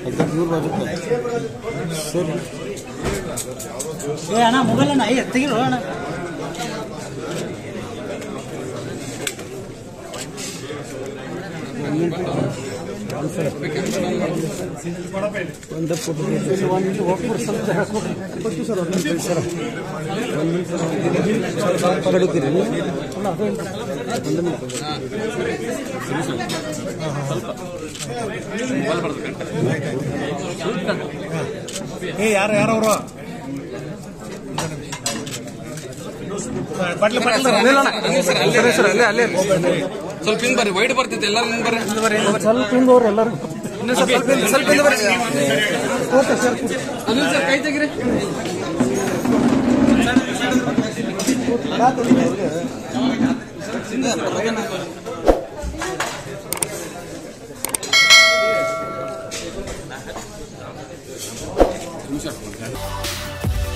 ಸರಿ ಏ ಅಣ್ಣ ಮೊಬೈಲ್ ಅಣ್ಣ ಏ ತೆಗಿರು ಅಣ್ಣ ಒಂದೇ ಫೋಟೋ ಒಂದು ಹೋಗ್ಬಿಟ್ಟು ಸ್ವಲ್ಪ ಹಾಕ್ಬಿಡ್ರಿ ಕೊಡ್ತೀವಿ ಸರ್ ಒಂದು ನಿಮಿಷ ಸರ್ ಒಂದು ನಿಮಿಷ ಸ್ವಲ್ಪ ಕಡಿತೀರಿ ಅಲ್ಲ ಅದು ಒಂದು ನಿಮಿಷ ಏ ಯಾರು ಯಾರವರು ಬಟ್ಲು ಬಟ್ಲು ಅಲ್ಲೇ ಅಲ್ಲೇ ಸ್ವಲ್ಪ ಹಿಂಗ್ ಬರ್ರಿ ವೈಟ್ ಬರ್ತಿತ್ತು ಎಲ್ಲರೂ ಹಿಂಗ್ ಬರ್ರಿ ಸ್ವಲ್ಪ ಹಿಂದವ್ರು ಎಲ್ಲರೂ ಸ್ವಲ್ಪ ಹಿಂದೆ ಬರ್ರಿ ಓಕೆ ಸರ್ ಅನಿಲ್ ಸರ್ ಕೈ ತೆಗಿರಿ ನಿಮಿಷ